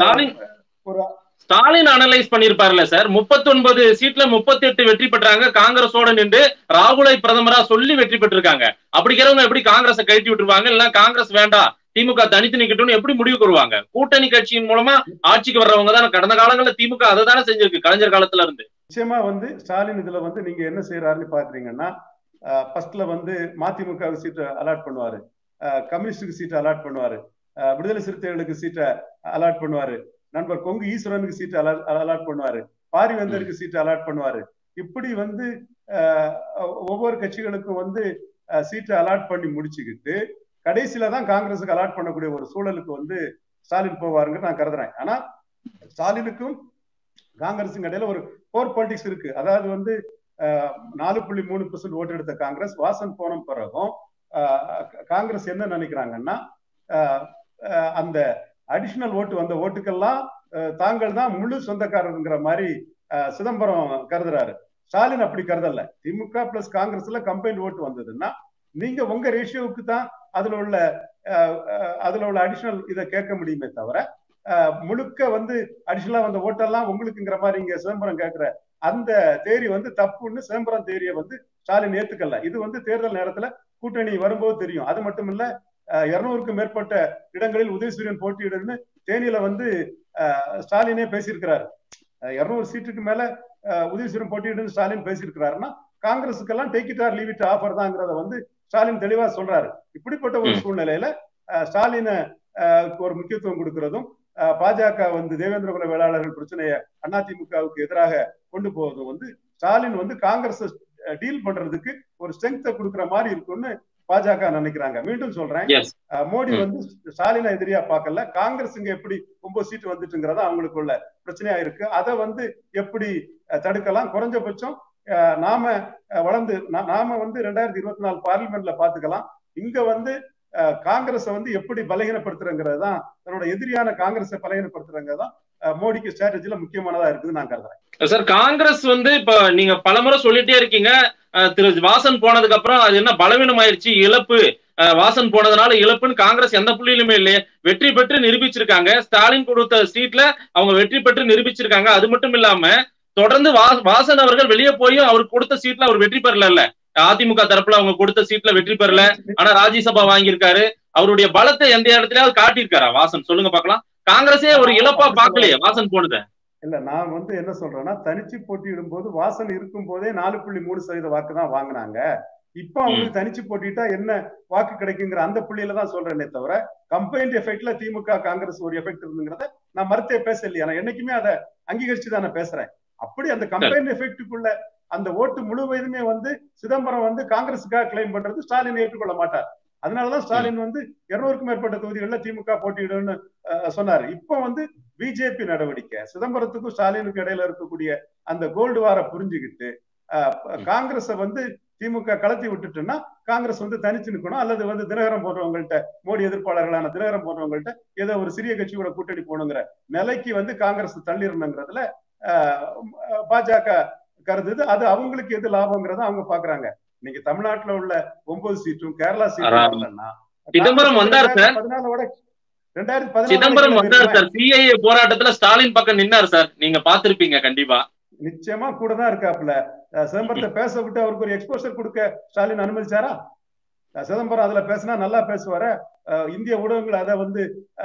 ஒரு ஸ்டாலின் அனலைஸ் பண்ணிருப்பாருல்ல சார் முப்பத்தி ஒன்பது சீட்ல முப்பத்தி எட்டு வெற்றி பெற்றாங்க காங்கிரஸோட நின்று ராகுலை பிரதமரா சொல்லி வெற்றி பெற்றிருக்காங்க அப்படிங்கிறவங்க எப்படி காங்கிரஸை கழட்டி விட்டுருவாங்க இல்ல காங்கிரஸ் வேண்டாம் திமுக தனித்து நிக்கட்டும்னு எப்படி முடிவு வருவாங்க கூட்டணி கட்சியின் மூலமா ஆட்சிக்கு வர்றவங்க தான் கடந்த காலங்கள்ல திமுக அதை தானே செஞ்சிருக்கு கலைஞர் காலத்துல இருந்து நிச்சயமா வந்து ஸ்டாலின் இதுல வந்து நீங்க என்ன செய்யறாருன்னு பாக்குறீங்கன்னா ஃபர்ஸ்ட்ல வந்து மதிமுக சீட்டை அலாட் பண்ணுவாரு கம்யூனிஸ்டுக்கு சீட்டை அலாட் பண்ணுவாரு விடுதலை சிறுத்தைகளுக்கு சீட்டை அலாட் பண்ணுவாரு நண்பர் கொங்கு ஈஸ்வரனுக்கு சீட்டு அலாட் பண்ணுவாரு பாரிவேந்தருக்கு சீட்டு அலாட் பண்ணுவாரு இப்படி வந்து ஒவ்வொரு கட்சிகளுக்கும் வந்து சீட்டை அலாட் பண்ணி முடிச்சுக்கிட்டு கடைசியில தான் காங்கிரஸுக்கு அலாட் பண்ணக்கூடிய ஒரு சூழலுக்கு வந்து ஸ்டாலின் போவாருங்க நான் கருதுறேன் ஆனா ஸ்டாலினுக்கும் காங்கிரஸுக்கு இடையில ஒரு போர் பாலிடிக்ஸ் இருக்கு அதாவது வந்து நாலு புள்ளி மூணு பர்சன்ட் ஓட்டு எடுத்த காங்கிரஸ் வாசன் போன பிறகும் காங்கிரஸ் என்ன நினைக்கிறாங்கன்னா அந்த அடிஷனல் ஓட்டு வந்த ஓட்டுக்கெல்லாம் தாங்கள் தான் முழு சொந்தக்காரருங்கிற மாதிரி சிதம்பரம் கருதுறாரு ஸ்டாலின் அப்படி கருதல திமுக பிளஸ் காங்கிரஸ்ல கம்பைன் ஓட்டு வந்ததுன்னா நீங்க உங்க ரேஷியோவுக்கு தான் அதுல உள்ள அதுல உள்ள அடிஷனல் இதை கேட்க முடியுமே தவிர முழுக்க வந்து அடிஷனலா வந்த ஓட்டெல்லாம் உங்களுக்குங்கிற மாதிரி இங்க சிதம்பரம் கேட்கிற அந்த தேரி வந்து தப்புன்னு சிதம்பரம் தேரியை வந்து ஸ்டாலின் ஏத்துக்கல இது வந்து தேர்தல் நேரத்துல கூட்டணி வரும்போது தெரியும் அது மட்டும் இல்ல இருநூறுக்கும் மேற்பட்ட இடங்களில் உதயசூரியன் போட்டியிடுன்னு தேனியில வந்து ஸ்டாலினே பேசியிருக்கிறாரு இருநூறு சீட்டுக்கு மேல உதயசூரியன் போட்டியிடுன்னு ஸ்டாலின் பேசியிருக்கிறாருன்னா காங்கிரஸுக்கெல்லாம் take it or leave it offer தாங்கிறத வந்து ஸ்டாலின் தெளிவா சொல்றாரு இப்படிப்பட்ட ஒரு சூழ்நிலையில ஸ்டாலினை ஒரு முக்கியத்துவம் கொடுக்கிறதும் பாஜக வந்து தேவேந்திர குல வேளாளர்கள் பிரச்சனையை அதிமுகவுக்கு எதிராக கொண்டு போவதும் வந்து ஸ்டாலின் வந்து காங்கிரஸ் டீல் பண்றதுக்கு ஒரு ஸ்ட்ரென்த்தை கொடுக்குற மாதிரி இருக்கும்னு பாஜக நினைக்கிறாங்க மீண்டும் சொல்றேன் மோடி வந்து ஸ்டாலினை எதிரியா பார்க்கல காங்கிரஸ் இங்க எப்படி ஒன்பது சீட்டு வந்துட்டுங்கிறதா அவங்களுக்கு உள்ள பிரச்சனையா இருக்கு அதை வந்து எப்படி தடுக்கலாம் குறைஞ்சபட்சம் நாம வளர்ந்து நாம வந்து ரெண்டாயிரத்தி இருபத்தி நாலு பார்லிமெண்ட்ல பாத்துக்கலாம் இங்க வந்து காங்கிரஸ வந்து எப்படி பலகீனப்படுத்துறங்கிறது தான் தன்னோட எதிரியான காங்கிரஸை பலகீனப்படுத்துறங்கிறது தான் மோடிக்கு ஸ்ட்ராட்டஜில முக்கியமானதா இருக்குது நான் கருதுறேன் சார் காங்கிரஸ் வந்து இப்ப நீங்க பலமுறை சொல்லிட்டே இருக்கீங்க திரு வாசன் போனதுக்கு அப்புறம் அது என்ன பலவீனம் ஆயிடுச்சு இழப்பு வாசன் போனதுனால இழப்புன்னு காங்கிரஸ் எந்த புள்ளியிலுமே இல்லையே வெற்றி பெற்று நிரூபிச்சிருக்காங்க ஸ்டாலின் கொடுத்த சீட்ல அவங்க வெற்றி பெற்று நிரூபிச்சிருக்காங்க அது மட்டும் இல்லாம தொடர்ந்து வாசன் அவர்கள் வெளியே போய் அவருக்கு கொடுத்த சீட்ல அவர் வெற்றி பெறல அதிமுக தரப்புல அவங்க கொடுத்த சீட்ல வெற்றி பெறல ஆனா ராஜ்யசபா வாங்கியிருக்காரு அவருடைய பலத்தை எந்த இடத்துலயாவது காட்டியிருக்காரா வாசன் சொல்லுங்க பாக்கலாம் காங்கிரஸே ஒரு இழப்பா பாக்கலையே வாசன் போனத இல்ல நான் வந்து என்ன சொல்றேன்னா தனிச்சு போட்டியிடும் போது வாசன் இருக்கும் போதே நாலு புள்ளி மூணு சதவீத வாக்கு தான் வாங்கினாங்க இப்ப அவங்களுக்கு தனிச்சு போட்டிட்டா என்ன வாக்கு கிடைக்குங்கிற அந்த புள்ளியில தான் சொல்றேனே தவிர கம்பைன்ட் எஃபெக்ட்ல திமுக காங்கிரஸ் ஒரு எஃபெக்ட் இருந்துங்கிறத நான் மறுத்தே பேச இல்லையா நான் என்னைக்குமே அதை அங்கீகரிச்சு தான் நான் பேசுறேன் அப்படி அந்த கம்பைன்ட் எஃபெக்டுக்குள்ள அந்த ஓட்டு முழுவதுமே வந்து சிதம்பரம் வந்து காங்கிரஸுக்காக கிளைம் பண்றது ஸ்டாலின் ஏற்றுக்கொள்ள மாட்டார் அதனாலதான் ஸ்டாலின் வந்து இருநூறுக்கும் மேற்பட்ட தொகுதிகளில் திமுக போட்டியிடும்னு சொன்னாரு இப்போ வந்து பிஜேபி நடவடிக்கை சிதம்பரத்துக்கும் ஸ்டாலினுக்கும் இடையில இருக்கக்கூடிய அந்த கோல்டு வார புரிஞ்சுக்கிட்டு காங்கிரஸை வந்து திமுக கலத்தி விட்டுட்டுன்னா காங்கிரஸ் வந்து தனிச்சு நிற்கணும் அல்லது வந்து தினகரம் போன்றவங்கள்ட்ட மோடி எதிர்ப்பாளர்களான தினகரம் போன்றவங்கள்ட்ட ஏதோ ஒரு சிறிய கட்சியோட கூட்டணி போகணுங்கிற நிலைக்கு வந்து காங்கிரஸ் தள்ளிடணுங்கிறதுல பாஜக கருதுது அது அவங்களுக்கு எது லாபங்கிறத அவங்க பாக்குறாங்க நீங்க தமிழ்நாட்டுல உள்ள ஒன்பது சீட்டும் கேரளா சீட்டும் சிதம்பரம் வந்தார் சார் பதினாலோட ரெண்டாயிரத்தி சிதம்பரம் வந்தார் சார் சிஐஏ போராட்டத்துல ஸ்டாலின் பக்கம் நின்னார் சார் நீங்க பாத்திருப்பீங்க கண்டிப்பா நிச்சயமா கூட தான் இருக்காப்புல சிதம்பரத்தை பேச விட்டு அவருக்கு ஒரு எக்ஸ்போசர் கொடுக்க ஸ்டாலின் அனுமதிச்சாரா சிதம்பரம் அதுல பேசினா நல்லா பேசுவார இந்திய ஊடகங்கள் அதை வந்து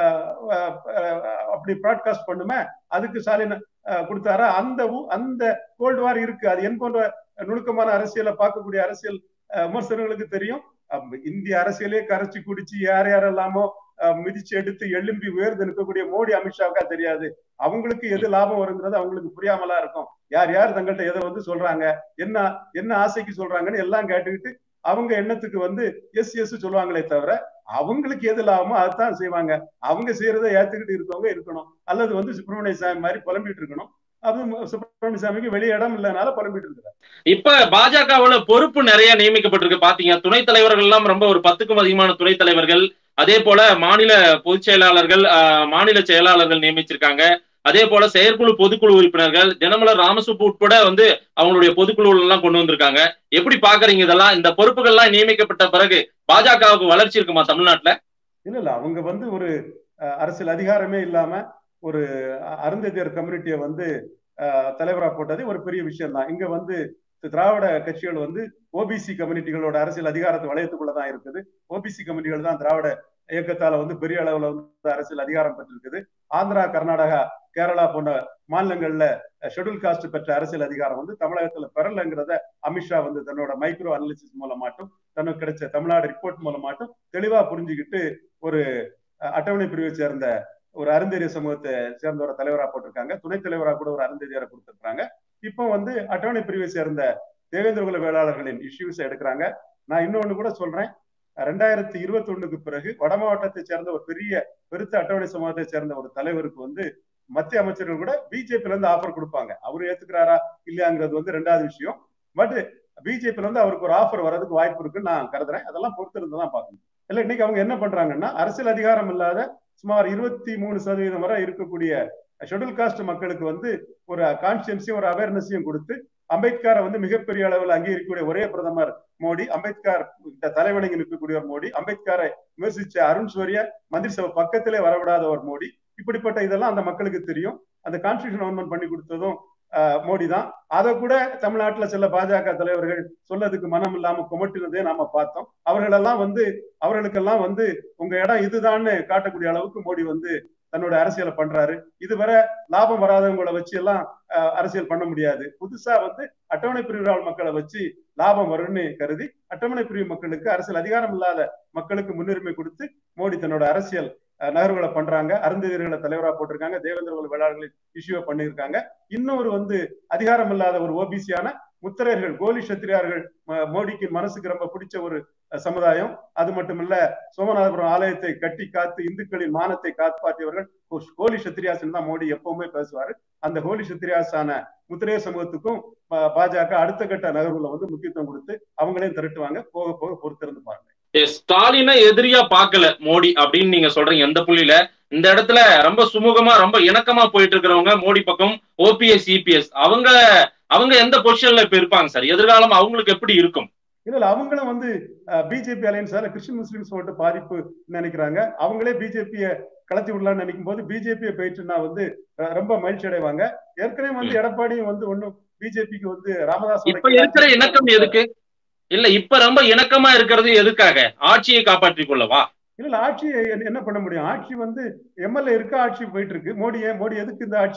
அப்படி ப்ராட்காஸ்ட் பண்ணுமே அதுக்கு ஸ்டாலின் கொடுத்தாரா அந்த அந்த கோல்டு வார் இருக்கு அது என் போன்ற நுணுக்கமான அரசியலை பார்க்கக்கூடிய அரசியல் விமர்சனங்களுக்கு தெரியும் இந்திய அரசியலே கரைச்சி குடிச்சு யார் யாரெல்லாமோ மிதிச்சு எடுத்து எழும்பி உயர்ந்து நிற்கக்கூடிய மோடி அமித்ஷாவுக்கா தெரியாது அவங்களுக்கு எது லாபம் வருங்கிறது அவங்களுக்கு புரியாமலா இருக்கும் யார் யார் தங்கள்கிட்ட எதை வந்து சொல்றாங்க என்ன என்ன ஆசைக்கு சொல்றாங்கன்னு எல்லாம் கேட்டுக்கிட்டு அவங்க எண்ணத்துக்கு வந்து எஸ் எஸ் சொல்லுவாங்களே தவிர அவங்களுக்கு எது லாபமோ அதுதான் செய்வாங்க அவங்க செய்யறதை ஏத்துக்கிட்டு இருக்கவங்க இருக்கணும் அல்லது வந்து சுப்பிரமணிய சாமி மாதிரி புலம்பிட்டு இருக்கணும் அது சுப்பிரமணிய சாமிக்கு வெளியே இடம் இல்லைனால புலம்பிட்டு இருக்கிறார் இப்ப பாஜகவுல பொறுப்பு நிறைய நியமிக்கப்பட்டிருக்கு பாத்தீங்க துணைத் தலைவர்கள் எல்லாம் ரொம்ப ஒரு பத்துக்கும் அதிகமான துணைத் தலைவர்கள் அதே போல மாநில பொதுச் செயலாளர்கள் மாநில செயலாளர்கள் நியமிச்சிருக்காங்க அதே போல செயற்குழு பொதுக்குழு உறுப்பினர்கள் தினமலர் ராமசுப்பு உட்பட வந்து அவங்களுடைய பொதுக்குழு எல்லாம் கொண்டு வந்திருக்காங்க எப்படி பாக்குறீங்க இதெல்லாம் இந்த பொறுப்புகள் எல்லாம் நியமிக்கப்பட்ட பிறகு பாஜகவுக்கு வளர்ச்சி இருக்குமா தமிழ்நாட்டுல இல்ல இல்ல அவங்க வந்து ஒரு அரசியல் அதிகாரமே இல்லாம ஒரு அருந்ததியர் கம்யூனிட்டியை வந்து தலைவரா போட்டது ஒரு பெரிய விஷயம் தான் இங்க வந்து திராவிட கட்சிகள் வந்து ஓபிசி கம்யூனிட்டிகளோட அரசியல் அதிகாரத்தை வளையத்துக்குள்ளதான் இருக்குது ஓபிசி கம்யூனிட்டிகள் தான் திராவிட இயக்கத்தால வந்து பெரிய அளவுல வந்து அரசியல் அதிகாரம் பெற்றிருக்குது ஆந்திரா கர்நாடகா கேரளா போன்ற மாநிலங்கள்ல ஷெடியூல் காஸ்ட் பெற்ற அரசியல் அதிகாரம் வந்து தமிழகத்துல பெறலங்கிறத அமித்ஷா வந்து தன்னோட மைக்ரோ அனாலிசிஸ் மூலமாட்டும் தனக்கு கிடைச்ச தமிழ்நாடு ரிப்போர்ட் மூலமாட்டும் தெளிவா புரிஞ்சுக்கிட்டு ஒரு அட்டவணை பிரிவை சேர்ந்த ஒரு அருந்தேரிய சமூகத்தை சேர்ந்த ஒரு தலைவரா போட்டிருக்காங்க துணைத் தலைவரா கூட ஒரு அருந்தேரியரை கொடுத்திருக்காங்க இப்போ வந்து அட்டவணை பிரிவை சேர்ந்த தேவேந்திரகுல வேளாளர்களின் இஷ்யூஸ் எடுக்கிறாங்க நான் இன்னொன்னு கூட சொல்றேன் ரெண்டாயிரத்தி இருபத்தி ஒண்ணுக்கு பிறகு வட மாவட்டத்தை சேர்ந்த ஒரு பெரிய பெருத்த அட்டவணை சமூகத்தை சேர்ந்த ஒரு தலைவருக்கு வந்து மத்திய அமைச்சர்கள் கூட பிஜேபில இருந்து ஆஃபர் கொடுப்பாங்க அவரு ஏத்துக்கிறாரா இல்லையாங்கிறது வந்து ரெண்டாவது விஷயம் பட் பிஜேபில இருந்து அவருக்கு ஒரு ஆஃபர் வர்றதுக்கு வாய்ப்பு இருக்குன்னு நான் கருதுறேன் அதெல்லாம் பொறுத்து இருந்து தான் பார்க்கணும் இல்ல இன்னைக்கு அவங்க என்ன பண்றாங்கன்னா அரசியல் அதிகாரம் இல்லாத சுமார் இருபத்தி மூணு சதவீதம் வரை இருக்கக்கூடிய ஷெடியூல் காஸ்ட் மக்களுக்கு வந்து ஒரு கான்சியன்ஸையும் ஒரு அவேர்னஸையும் கொடுத்து அம்பேத்கரை வந்து மிகப்பெரிய அளவில் அங்கீகரிக்கக்கூடிய ஒரே பிரதமர் மோடி அம்பேத்கர் தலைவணங்கி நிற்கக்கூடிய ஒரு மோடி அம்பேத்கரை விமர்சிச்ச அருண் சூரிய மந்திரி சபை பக்கத்திலே வரவிடாத ஒரு மோடி இப்படிப்பட்ட இதெல்லாம் அந்த மக்களுக்கு தெரியும் அந்த கான்ஸ்டியூஷன் அமெண்ட்மெண்ட் பண்ணி கொடுத்ததும் மோடி தான் அதை கூட தமிழ்நாட்டுல சில பாஜக தலைவர்கள் சொல்லதுக்கு மனம் இல்லாம குமட்டினதே நாம பார்த்தோம் அவர்களெல்லாம் வந்து அவர்களுக்கெல்லாம் வந்து உங்க இடம் இதுதான்னு காட்டக்கூடிய அளவுக்கு மோடி வந்து தன்னோட அரசியலை பண்றாரு இதுவரை லாபம் வராதவங்களை வச்சு எல்லாம் அரசியல் பண்ண முடியாது புதுசா வந்து அட்டவணை பிரிவாள் மக்களை வச்சு லாபம் வரும்னு கருதி அட்டவணை பிரிவு மக்களுக்கு அரசியல் அதிகாரம் இல்லாத மக்களுக்கு முன்னுரிமை கொடுத்து மோடி தன்னோட அரசியல் நகர்வுகளை பண்றாங்க அருந்ததியர்களை தலைவரா போட்டிருக்காங்க தேவேந்திர வேளாளர்களின் இஷ்யூவை பண்ணியிருக்காங்க இன்னொரு வந்து அதிகாரம் இல்லாத ஒரு ஓபிசியான முத்திரையர்கள் கோலி சத்திரியார்கள் மோடிக்கு மனசுக்கு ரொம்ப பிடிச்ச ஒரு சமுதாயம் அது மட்டுமல்ல சோமநாதபுரம் ஆலயத்தை கட்டி காத்து இந்துக்களின் மானத்தை காப்பாற்றியவர்கள் கோலி சத்திரியாசன் தான் மோடி எப்பவுமே பேசுவாரு அந்த கோலி சத்திரியாசான முத்திரைய சமூகத்துக்கும் பாஜக அடுத்த கட்ட நகர்வுல வந்து முக்கியத்துவம் கொடுத்து அவங்களையும் திரட்டுவாங்க போக போக பொறுத்திருந்து பாருங்க ஸ்டாலினை எதிரியா பாக்கல மோடி அப்படின்னு நீங்க சொல்றீங்க எந்த புள்ளியில இந்த இடத்துல ரொம்ப சுமூகமா ரொம்ப இணக்கமா போயிட்டு இருக்கிறவங்க மோடி பக்கம் ஓபிஎஸ் இபிஎஸ் அவங்க அவங்க எந்த பொசிஷன்ல இப்ப இருப்பாங்க சார் எதிர்காலம் அவங்களுக்கு எப்படி இருக்கும் இல்ல இல்ல அவங்களும் வந்து பிஜேபி அலையன்ஸால கிறிஸ்டின் முஸ்லிம்ஸ் ஓட்டு பாதிப்பு நினைக்கிறாங்க அவங்களே பிஜேபியை கலத்தி விடலாம்னு நினைக்கும் போது பிஜேபியை போயிட்டுனா வந்து ரொம்ப மகிழ்ச்சி அடைவாங்க ஏற்கனவே வந்து எடப்பாடியும் வந்து ஒன்னும் பிஜேபிக்கு வந்து ராமதாஸ் இப்ப இருக்கிற இணக்கம் எதுக்கு இல்ல இப்ப ரொம்ப இணக்கமா இருக்கிறது எதுக்காக ஆட்சியை காப்பாற்றிக் கொள்ளவா இல்ல ஆட்சி என்ன பண்ண முடியும் ஆட்சி வந்து எம்எல்ஏ இருக்க ஆட்சி போயிட்டு இருக்கு மோடி மோடி எதுக்கு இந்த ஆட்சியை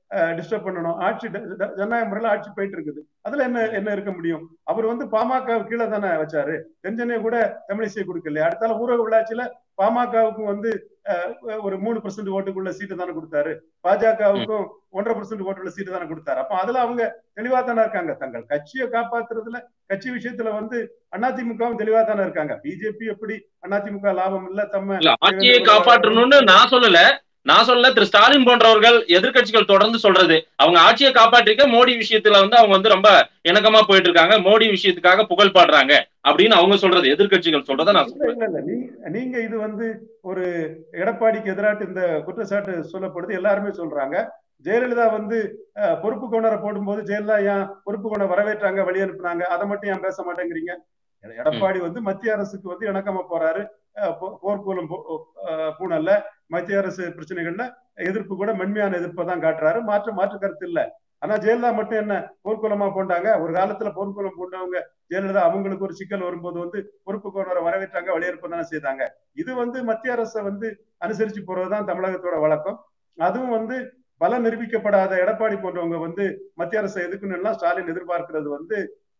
டிஸ்டர்ப் பண்ணணும் ஆட்சி ஜனநாயக முறையில் ஆட்சி போயிட்டு இருக்குது அதுல என்ன என்ன இருக்க முடியும் அவர் வந்து பாமக கீழே தானே வச்சாரு தென்சென்னையை கூட தமிழிசை கொடுக்கலையா அடுத்தால ஊரக உள்ளாட்சியில பாமகவுக்கும் வந்து ஒரு மூணு பர்சன்ட் ஓட்டுக்குள்ள சீட்டு தானே கொடுத்தாரு பாஜகவுக்கும் ஒன்றரை பர்சன்ட் ஓட்டுள்ள சீட்டு தானே கொடுத்தாரு அப்ப அதுல அவங்க தெளிவா தானே இருக்காங்க தங்கள் கட்சியை காப்பாத்துறதுல கட்சி விஷயத்துல வந்து அதிமுகவும் தெளிவா தானே இருக்காங்க பிஜேபி எப்படி அதிமுக லாபம் இல்ல தம்ம ஆட்சியை காப்பாற்றணும்னு நான் சொல்லல நான் சொல்ல திரு ஸ்டாலின் போன்றவர்கள் எதிர்கட்சிகள் தொடர்ந்து சொல்றது அவங்க ஆட்சியை காப்பாற்றிக்க மோடி விஷயத்துல வந்து அவங்க வந்து ரொம்ப இணக்கமா போயிட்டு இருக்காங்க மோடி விஷயத்துக்காக புகழ் பாடுறாங்க அப்படின்னு அவங்க சொல்றது எதிர்கட்சிகள் சொல்றத நான் சொல்றேன் நீங்க இது வந்து ஒரு எடப்பாடிக்கு எதிராட்டு இந்த குற்றச்சாட்டு சொல்லப்படுது எல்லாருமே சொல்றாங்க ஜெயலலிதா வந்து பொறுப்பு கொணரை போடும்போது ஜெயலலிதா ஏன் பொறுப்பு கொணரை வரவேற்றாங்க வழி அனுப்புனாங்க அதை மட்டும் ஏன் பேச மாட்டேங்கிறீங்க எடப்பாடி வந்து மத்திய அரசுக்கு வந்து இணக்கமா போறாரு போர்க்கூலம் பூனல்ல மத்திய அரசு பிரச்சனைகள்ல எதிர்ப்பு கூட மென்மையான எதிர்ப்பை தான் காட்டுறாரு மாற்று மாற்று கருத்து இல்ல ஆனா ஜெயலலிதா மட்டும் என்ன போர்க்குலமா போண்டாங்க ஒரு காலத்துல போர்க்குலம் போண்டவங்க ஜெயலலிதா அவங்களுக்கு ஒரு சிக்கல் வரும்போது வந்து பொறுப்பு கோணரை வரவேற்றாங்க வலியுறுப்பு தானே செய்தாங்க இது வந்து மத்திய அரசை வந்து அனுசரிச்சு போறதுதான் தமிழகத்தோட வழக்கம் அதுவும் வந்து பல நிரூபிக்கப்படாத எடப்பாடி போன்றவங்க வந்து மத்திய அரசை எதுக்குன்னு ஸ்டாலின் எதிர்பார்க்கிறது வந்து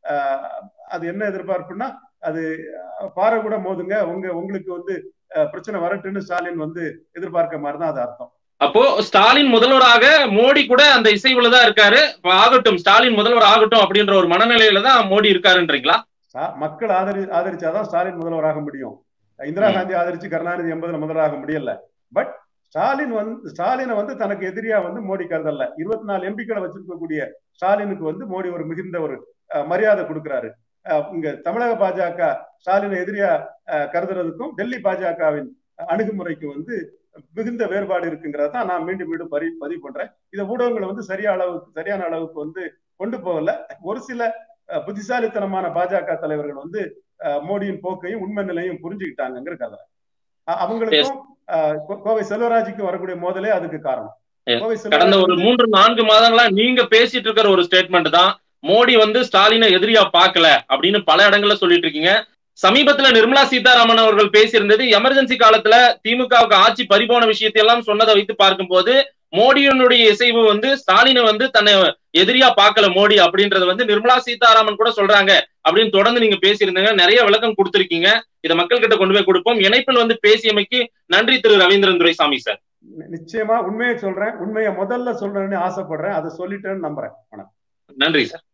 அது என்ன எதிர்பார்ப்புன்னா அது பாறை கூட மோதுங்க உங்க உங்களுக்கு வந்து பிரச்சனை வரட்டுன்னு ஸ்டாலின் வந்து எதிர்பார்க்க மாதிரி தான் அது அர்த்தம் அப்போ ஸ்டாலின் முதல்வராக மோடி கூட அந்த இசைவுல தான் இருக்காரு ஆகட்டும் ஸ்டாலின் முதல்வர் ஆகட்டும் அப்படின்ற ஒரு மனநிலையில தான் மோடி இருக்காருன்றீங்களா மக்கள் ஆதரி ஆதரிச்சாதான் ஸ்டாலின் முதல்வராக முடியும் இந்திரா காந்தி ஆதரிச்சு கருணாநிதி எண்பதுல முதல்வராக முடியல பட் ஸ்டாலின் வந்து ஸ்டாலினை வந்து தனக்கு எதிரியா வந்து மோடி கருதல்ல இருபத்தி நாலு எம்பிக்களை வச்சிருக்கக்கூடிய ஸ்டாலினுக்கு வந்து மோடி ஒரு மிகுந்த ஒரு மரியாதை கொடுக்கிறாரு இங்க தமிழக பாஜக ஸ்டாலினை எதிரியா கருதுறதுக்கும் டெல்லி பாஜகவின் அணுகுமுறைக்கு வந்து மிகுந்த வேறுபாடு இருக்குங்கிறத தான் நான் மீண்டும் மீண்டும் பரி பதிவு பண்றேன் இதை ஊடகங்களை வந்து சரியான அளவுக்கு சரியான அளவுக்கு வந்து கொண்டு போகல ஒரு சில புத்திசாலித்தனமான பாஜக தலைவர்கள் வந்து மோடியின் போக்கையும் உண்மை நிலையும் புரிஞ்சுக்கிட்டாங்கிற கதை அவங்களுக்கும் கோவை செல்வராஜுக்கு வரக்கூடிய மோதலே அதுக்கு காரணம் கடந்த ஒரு மூன்று நான்கு மாதங்களா நீங்க பேசிட்டு இருக்கிற ஒரு ஸ்டேட்மெண்ட் தான் மோடி வந்து ஸ்டாலினை எதிரியா பார்க்கல அப்படின்னு பல இடங்கள்ல சொல்லிட்டு இருக்கீங்க சமீபத்துல நிர்மலா சீதாராமன் அவர்கள் பேசியிருந்தது எமர்ஜென்சி காலத்துல திமுகவுக்கு ஆட்சி பறிபோன விஷயத்தை எல்லாம் சொன்னதை வைத்து பார்க்கும்போது மோடியினுடைய இசைவு வந்து ஸ்டாலினை வந்து தன்னை எதிரியா பார்க்கல மோடி அப்படின்றத வந்து நிர்மலா சீதாராமன் கூட சொல்றாங்க அப்படின்னு தொடர்ந்து நீங்க பேசியிருந்தீங்க நிறைய விளக்கம் கொடுத்திருக்கீங்க இதை மக்கள் கிட்ட கொண்டு போய் கொடுப்போம் இணைப்பில் வந்து பேசியமைக்கு நன்றி திரு ரவீந்திரன் துரைசாமி சார் நிச்சயமா உண்மையை சொல்றேன் உண்மையை முதல்ல சொல்றேன்னு ஆசைப்படுறேன் அதை சொல்லிட்டேன்னு நம்புறேன் நன்றி சார்